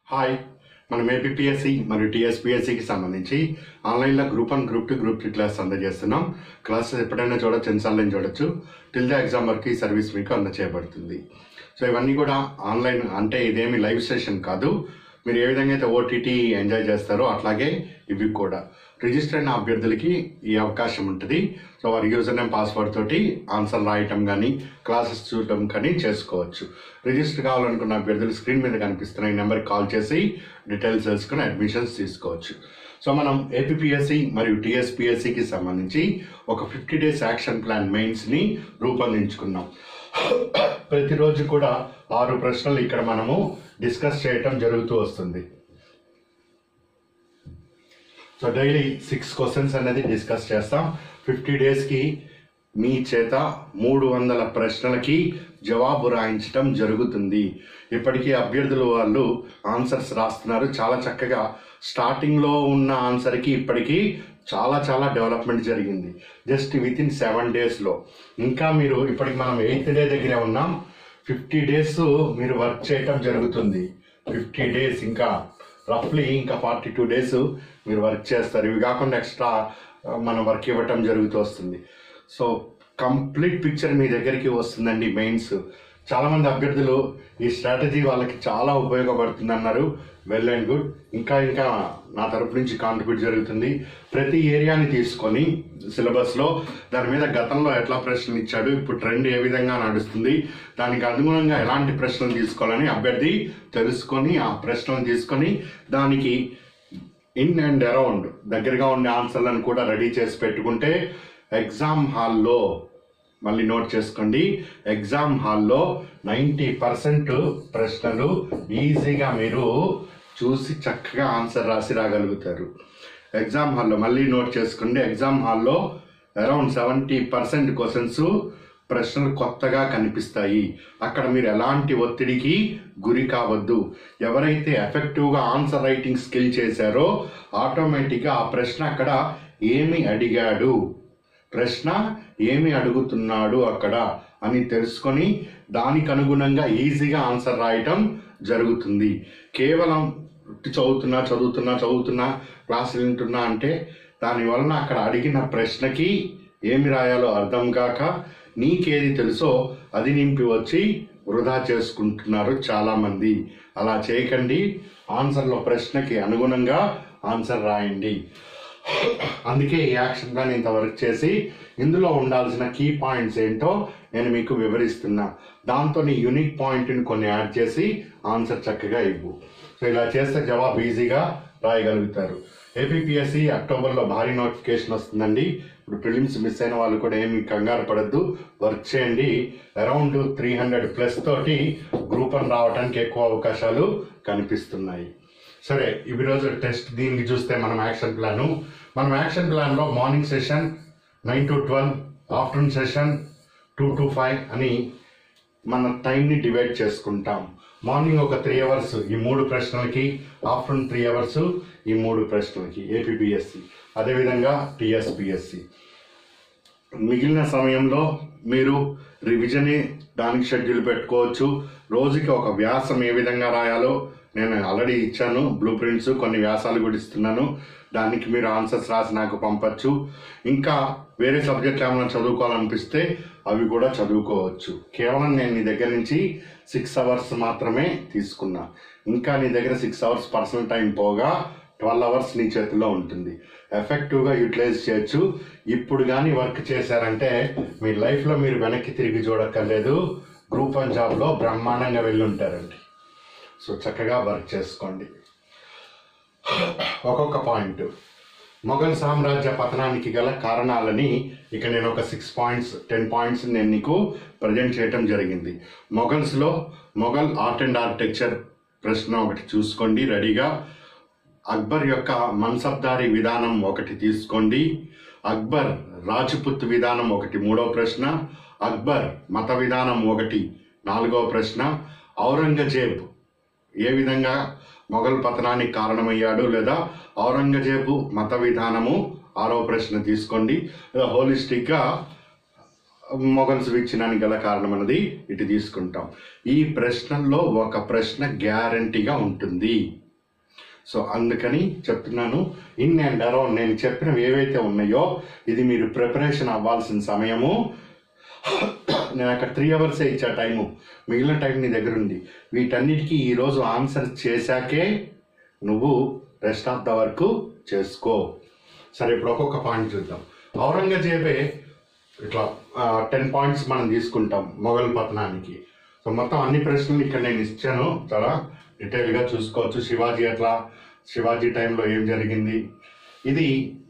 hi మనం APSC మరియు టీఎస్పీఎస్సికి సంబంధించి ఆన్లైన్లో group one group two group three class అందజేస్తున్నాం క్లాసెస్ ఎప్పుడైనా చూడొచ్చు ఎన్నిసార్లు చూడొచ్చు టిల్ ద ఎగ్జామ్ వరకు ఈ సర్వీస్ మీకు అందచేయబడుతుంది సో ఇవన్నీ కూడా ఆన్లైన్ అంటే ఇదేమి లైవ్ సెషన్ కాదు మీరు ఏ విధంగా అయితే ఓటీటీ ఎంజాయ్ చేస్తారో అట్లాగే ఇవి కూడా రిజిస్టర్ అయిన అభ్యర్థులకి ఈ అవకాశం ఉంటుంది సో వారి యూజర్ నేమ్ పాస్వర్డ్ తోటి ఆన్సర్ రాయటం కానీ క్లాసెస్ చూడటం కానీ చేసుకోవచ్చు రిజిస్టర్ కావాలనుకున్న అభ్యర్థులు స్క్రీన్ మీద కనిపిస్తున్న ఈ నెంబర్కి కాల్ చేసి డీటెయిల్స్ తెలుసుకుని అడ్మిషన్స్ తీసుకోవచ్చు సో మనం ఏపీఎస్సి మరియు టీఎస్పీఎస్సికి సంబంధించి ఒక ఫిఫ్టీ డేస్ యాక్షన్ ప్లాన్ మెయిన్స్ని రూపొందించుకున్నాం ప్రతిరోజు కూడా ఆరు ప్రశ్నలు ఇక్కడ మనము డిస్కస్ చేయటం జరుగుతూ వస్తుంది సో డైలీ సిక్స్ క్వశ్చన్స్ అనేది డిస్కస్ చేస్తాం ఫిఫ్టీ డేస్కి మీ చేత మూడు వందల ప్రశ్నలకి జవాబు రాయించటం జరుగుతుంది ఇప్పటికీ అభ్యర్థులు వాళ్ళు ఆన్సర్స్ రాస్తున్నారు చాలా చక్కగా స్టార్టింగ్లో ఉన్న ఆన్సర్కి ఇప్పటికీ చాలా చాలా డెవలప్మెంట్ జరిగింది జస్ట్ విత్ ఇన్ సెవెన్ డేస్లో ఇంకా మీరు ఇప్పటికి మనం ఎయిత్ డే దగ్గరే ఉన్నాం ఫిఫ్టీ డేస్ మీరు వర్క్ చేయటం జరుగుతుంది ఫిఫ్టీ డేస్ ఇంకా రఫ్లీ ఇంకా ఫార్టీ టూ డేస్ మీరు వర్క్ చేస్తారు ఇవి కాకుండా ఎక్స్ట్రా మనం వర్క్ ఇవ్వటం జరుగుతూ వస్తుంది సో కంప్లీట్ పిక్చర్ మీ దగ్గరికి వస్తుందండి మెయిన్స్ చాలామంది అభ్యర్థులు ఈ స్ట్రాటజీ వాళ్ళకి చాలా ఉపయోగపడుతుంది అన్నారు వెల్ అండ్ గుడ్ ఇంకా ఇంకా నా తరపు నుంచి కాంట్రిబ్యూట్ జరుగుతుంది ప్రతి ఏరియాని తీసుకొని సిలబస్లో దాని మీద గతంలో ఎట్లా ప్రశ్నలు ఇచ్చాడు ఇప్పుడు ట్రెండ్ ఏ విధంగా నడుస్తుంది దానికి అనుగుణంగా ఎలాంటి ప్రశ్నలు తీసుకోవాలని అభ్యర్థి తెలుసుకొని ఆ ప్రశ్నలు తీసుకొని దానికి ఇన్ అండ్ అరౌండ్ దగ్గరగా ఉండే ఆన్సర్లను కూడా రెడీ చేసి పెట్టుకుంటే ఎగ్జామ్ హాల్లో మళ్ళీ నోట్ చేసుకోండి ఎగ్జామ్ హాల్లో నైంటీ పర్సెంట్ ప్రశ్నలు ఈజీగా మీరు చూసి చక్కగా ఆన్సర్ రాసి రాగలుగుతారు ఎగ్జామ్ హాల్లో మళ్ళీ నోట్ చేసుకోండి ఎగ్జామ్ హాల్లో అరౌండ్ సెవెంటీ పర్సెంట్ క్వశ్చన్స్ ప్రశ్నలు కొత్తగా కనిపిస్తాయి అక్కడ మీరు ఎలాంటి ఒత్తిడికి గురి కావద్దు ఎవరైతే ఎఫెక్టివ్గా ఆన్సర్ రైటింగ్ స్కిల్ చేశారో ఆటోమేటిక్గా ఆ ప్రశ్న అక్కడ ఏమి అడిగాడు ప్రశ్న ఏమి అడుగుతున్నాడు అక్కడ అని తెలుసుకొని దానికి అనుగుణంగా ఈజీగా ఆన్సర్ రాయటం జరుగుతుంది కేవలం చదువుతున్నా చదువుతున్నా చదువుతున్నా క్లాసులు వింటున్నా అంటే దాని వలన అక్కడ అడిగిన ప్రశ్నకి ఏమి రాయాలో అర్థం కాక నీకేది తెలుసో అది నింపి వచ్చి వృధా చేసుకుంటున్నారు చాలామంది అలా చేయకండి ఆన్సర్లో ప్రశ్నకి అనుగుణంగా ఆన్సర్ రాయండి అందుకే ఈ యాక్షన్ ప్లాన్ ఇంత వర్క్ చేసి ఇందులో ఉండాల్సిన కీ పాయింట్స్ ఏంటో నేను మీకు వివరిస్తున్నా దాంతో నీ యూనిక్ పాయింట్ని కొన్ని యాడ్ చేసి ఆన్సర్ చక్కగా ఇవ్వు సో ఇలా చేస్తే జవాబు ఈజీగా రాయగలుగుతారు ఏపీఎస్సి అక్టోబర్లో భారీ నోటిఫికేషన్ వస్తుందండి ఇప్పుడు ప్రిలిమ్స్ మిస్ అయిన వాళ్ళు కూడా ఏమి కంగారు పడద్దు వర్క్ చేయండి అరౌండ్ త్రీ హండ్రెడ్ ప్లస్ తోటి గ్రూప్ వన్ రావడానికి ఎక్కువ అవకాశాలు కనిపిస్తున్నాయి సరే ఈ రోజు టెస్ట్ దీనికి చూస్తే మనం యాక్షన్ ప్లాను మనం యాక్షన్ ప్లాన్లో morning session nine to twelve afternoon session two to five అని మన టైంని డివైడ్ చేసుకుంటాం మార్నింగ్ ఒక త్రీ అవర్స్ ఈ మూడు ప్రశ్నలకి ఆఫ్టర్నూన్ త్రీ అవర్స్ ఈ మూడు ప్రశ్నలకి ఏపీబిఎస్సి అదేవిధంగా టిఎస్పిఎస్సి మిగిలిన సమయంలో మీరు రివిజన్ దానికి షెడ్యూల్ పెట్టుకోవచ్చు రోజుకి ఒక వ్యాసం ఏ విధంగా రాయాలో నేను ఆల్రెడీ ఇచ్చాను బ్లూ ప్రింట్స్ కొన్ని వ్యాసాలు కూడా ఇస్తున్నాను దానికి మీరు ఆన్సర్స్ రాసి నాకు పంపచ్చు ఇంకా వేరే సబ్జెక్ట్ ఏమైనా చదువుకోవాలనిపిస్తే అవి కూడా చదువుకోవచ్చు కేవలం నేను నీ దగ్గర నుంచి సిక్స్ అవర్స్ మాత్రమే తీసుకున్నా ఇంకా నీ దగ్గర సిక్స్ అవర్స్ పర్సనల్ టైం పోగా ట్వెల్వ్ అవర్స్ నీ చేతిలో ఉంటుంది ఎఫెక్టివ్గా యూటిలైజ్ చేయొచ్చు ఇప్పుడు కానీ వర్క్ చేశారంటే మీ లైఫ్లో మీరు వెనక్కి తిరిగి చూడక్కర్లేదు గ్రూప్ వన్ జాబ్లో బ్రహ్మాండంగా వెళ్ళి ఉంటారండి సో చక్కగా వర్క్ చేసుకోండి ఒక్కొక్క పాయింట్ మొఘల్ సామ్రాజ్య పతనానికి గల కారణాలని ఇక నేను ఒక సిక్స్ పాయింట్స్ టెన్ పాయింట్స్ నేను నీకు ప్రజెంట్ చేయటం జరిగింది మొఘల్స్లో మొఘల్ ఆర్ట్ అండ్ ఆర్కిటెక్చర్ ప్రశ్న ఒకటి చూసుకోండి రెడీగా అక్బర్ యొక్క మన్సబ్దారీ విధానం ఒకటి తీసుకోండి అక్బర్ రాజ్పుత్ విధానం ఒకటి మూడో ప్రశ్న అక్బర్ మత విధానం ఒకటి నాలుగో ప్రశ్న ఔరంగజేబ్ ఏ విధంగా మొఘల్ పతనానికి కారణమయ్యాడు లేదా ఔరంగజేబు మత విధానము ఆరో ప్రశ్న తీసుకోండి లేదా హోలిస్టిక్గా మొఘల్స్ విచ్ఛిన్నానికి గల కారణం అనేది ఇటు తీసుకుంటాం ఈ ప్రశ్నల్లో ఒక ప్రశ్న గ్యారంటీగా ఉంటుంది సో అందుకని చెప్తున్నాను ఇన్ అండ్ అరౌండ్ నేను చెప్పినవి ఏవైతే ఉన్నాయో ఇది మీరు ప్రిపరేషన్ అవ్వాల్సిన సమయము నేను అక్కడ త్రీ అవర్సే ఇచ్చా టైము మిగిలిన టైం నీ దగ్గర ఉంది వీటన్నిటికీ ఈరోజు ఆన్సర్ చేశాకే నువ్వు రెస్ట్ ఆఫ్ ద వర్క్ చేసుకో సరే ఇప్పుడు ఒక్కొక్క పాయింట్ చూద్దాం ఔరంగజేబే ఇట్లా టెన్ పాయింట్స్ మనం తీసుకుంటాం మొఘల్ పతనానికి సో మొత్తం అన్ని ప్రశ్నలు ఇక్కడ నేను ఇచ్చాను చాలా డీటెయిల్గా చూసుకోవచ్చు శివాజీ ఎట్లా శివాజీ టైంలో ఏం జరిగింది ఇది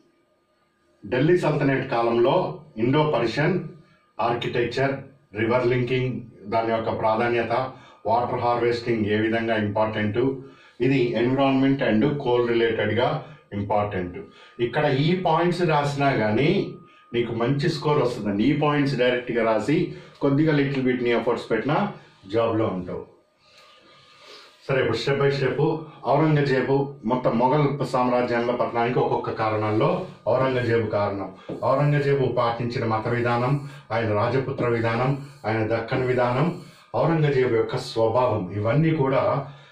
ఢిల్లీ సల్తనేట్ కాలంలో Indo Persian architecture river linking దాని యొక్క ప్రాధాన్యత వాటర్ హార్వెస్టింగ్ ఏ విధంగా ఇంపార్టెంట్ ఇది ఎన్విరాన్మెంట్ అండ్ కోల్ రిలేటెడ్గా ఇంపార్టెంట్ ఇక్కడ ఈ పాయింట్స్ రాసినా కానీ నీకు మంచి స్కోర్ వస్తుందండి ఈ పాయింట్స్ డైరెక్ట్గా రాసి కొద్దిగా లిటిల్ బిట్ నీ ఎఫర్ట్స్ పెట్టినా జాబ్లో ఉంటావు సరే ఇప్పుడు స్టెప్ బై స్టెప్ ఔరంగజేబు మొత్తం మొఘల్ సామ్రాజ్యంలో పతనానికి ఒక్కొక్క కారణాల్లో ఔరంగజేబు కారణం ఔరంగజేబు పాటించిన మత విధానం ఆయన రాజపుత్ర విధానం ఆయన దక్కన్ విధానం ఔరంగజేబు యొక్క స్వభావం ఇవన్నీ కూడా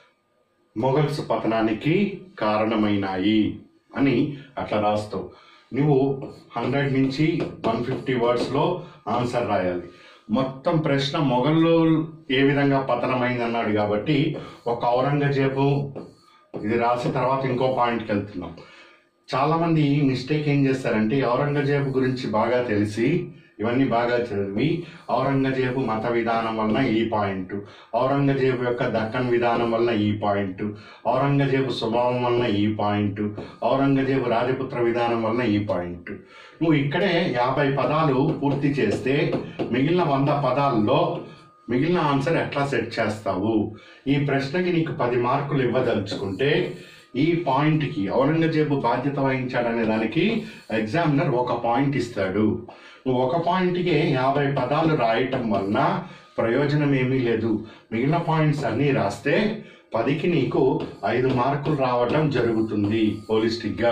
మొఘల్స్ పతనానికి కారణమైనాయి అని అట్లా రాస్తావు నువ్వు హండ్రెడ్ నుంచి వన్ ఫిఫ్టీ వర్డ్స్లో ఆన్సర్ రాయాలి మొత్తం ప్రశ్న మొఘల్లో ఏ విధంగా పతనమైంది అన్నాడు కాబట్టి ఒక ఔరంగజేబు ఇది రాసిన తర్వాత ఇంకో పాయింట్కి వెళ్తున్నాం చాలామంది మిస్టేక్ ఏం చేస్తారంటే ఔరంగజేబు గురించి బాగా తెలిసి ఇవన్నీ బాగా చదివి ఔరంగజేబు మత విధానం వలన ఈ పాయింట్ ఔరంగజేబు యొక్క దక్కన్ విధానం వలన ఈ పాయింట్ ఔరంగజేబు స్వభావం వలన ఈ పాయింట్ ఔరంగజేబు రాజపుత్ర విధానం వలన ఈ పాయింట్ నువ్వు ఇక్కడే యాభై పదాలు పూర్తి చేస్తే మిగిలిన వంద పదాల్లో మిగిలిన ఆన్సర్ ఎట్లా సెట్ చేస్తావు ఈ ప్రశ్నకి నీకు పది మార్కులు ఇవ్వదలుచుకుంటే ఈ పాయింట్కి ఔరంగజేబు బాధ్యత వహించాడనే దానికి ఎగ్జామినర్ ఒక పాయింట్ ఇస్తాడు నువ్వు ఒక పాయింట్కి యాభై పదాలు రాయటం వలన ప్రయోజనం ఏమీ లేదు మిగిలిన పాయింట్స్ అన్నీ రాస్తే పదికి నీకు ఐదు మార్కులు రావడం జరుగుతుంది హోలిస్టిక్గా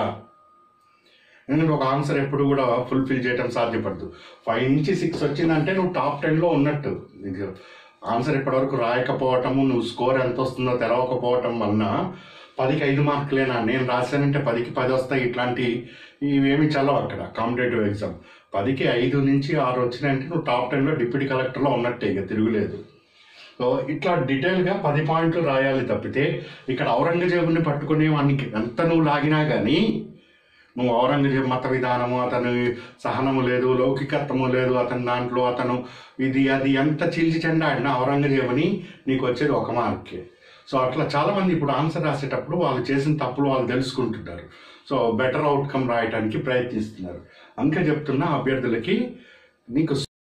ఎందుకంటే ఒక ఆన్సర్ ఎప్పుడు కూడా ఫుల్ఫిల్ చేయడం సాధ్యపడదు ఫైవ్ నుంచి సిక్స్ వచ్చిందంటే నువ్వు టాప్ టెన్లో ఉన్నట్టు నీకు ఆన్సర్ ఇప్పటివరకు రాయకపోవటము నువ్వు స్కోర్ ఎంత వస్తుందో తెలవకపోవటం వలన పదికి ఐదు మార్కులేనా నేను రాశానంటే పదికి పది వస్తాయి ఇట్లాంటి ఇవేమి చల్లవు అక్కడ కాంపిటేటివ్ ఎగ్జామ్ పదికి ఐదు నుంచి ఆరు వచ్చినాయంటే నువ్వు టాప్ టెన్లో డిప్యూటీ కలెక్టర్లో ఉన్నట్టే ఇక తిరుగులేదు సో ఇట్లా డీటెయిల్గా పది పాయింట్లు రాయాలి తప్పితే ఇక్కడ ఔరంగజేబుని పట్టుకునే వానికి ఎంత నువ్వు లాగినా కానీ నువ్వు ఔరంగజేబు మత విధానము అతను సహనము లేదు లౌకికత్వము లేదు అతని దాంట్లో అతను ఇది అది ఎంత చీల్చి చెండాడినా ఔరంగజేబుని నీకు వచ్చేది ఒక మార్కే సో అట్లా చాలామంది ఇప్పుడు ఆన్సర్ రాసేటప్పుడు వాళ్ళు చేసిన తప్పులు వాళ్ళు తెలుసుకుంటున్నారు సో బెటర్ అవుట్కమ్ రాయడానికి ప్రయత్నిస్తున్నారు అందుకే చెప్తున్నా అభ్యర్థులకి నీకు